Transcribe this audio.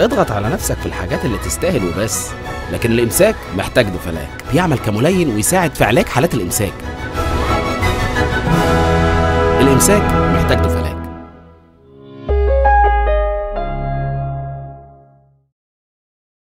اضغط على نفسك في الحاجات اللي تستاهل وبس لكن الامساك محتاج دوفلاك بيعمل كملين ويساعد في علاج حالات الامساك الامساك محتاج دوفلاك